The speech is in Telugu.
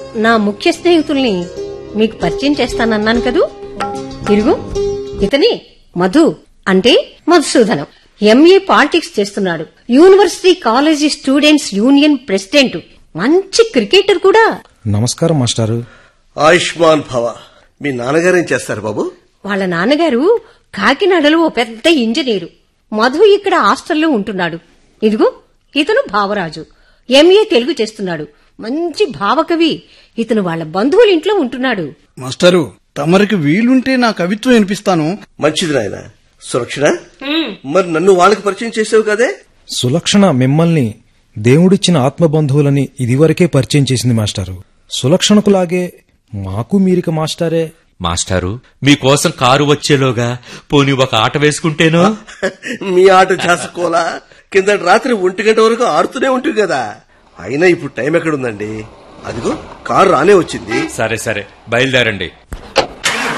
నా ముఖ్య స్నేహితుల్ని మీకు పరిచయం చేస్తానన్నాను కదూ ఇరుగు ఇతని మధు అంటే మధుసూదనం ఎంఏ పాలిటిక్స్ చేస్తున్నాడు university college students union president మంచి క్రికెటర్ కూడా నమస్కారం మాస్టారు ఆయుష్మాన్ భవ మీ నాన్నగారేం చేస్తారు బాబు వాళ్ళ నాన్నగారు కాకినాడలో ఓ పెద్ద ఇంజనీరు మధు ఇక్కడ హాస్టల్లో ఉంటున్నాడు ఇదిగో ఇతను భావరాజు ఎంఏ తెలుగు చేస్తున్నాడు మంచి భావకవి ఇతను వాళ్ళ బంధువుల ఇంట్లో ఉంటున్నాడు మాస్టరు తమరికి వీలుంటే నా కవిత్వం వినిపిస్తాను మంచిది నాయన సురక్షణ మరి నన్ను వాళ్ళకి పరిచయం చేసావు కదే సులక్షణ మిమ్మల్ని దేవుడిచ్చిన ఆత్మబంధువులని ఇదివరకే పరిచయం చేసింది మాస్టారు సులక్షణకులాగే మాకు మీరిక మాస్టారే మాస్టారు మీకోసం కారు వచ్చేలోగా పోనీ ఒక ఆట వేసుకుంటేనో మీ ఆట చేసుకోలా కింద రాత్రి ఒంటి గంట వరకు ఆడుతూనే ఉంటుంది కదా అయినా ఇప్పుడు టైం ఎక్కడుందండి అదిగో కారు రానే వచ్చింది సరే సరే బయలుదేరండి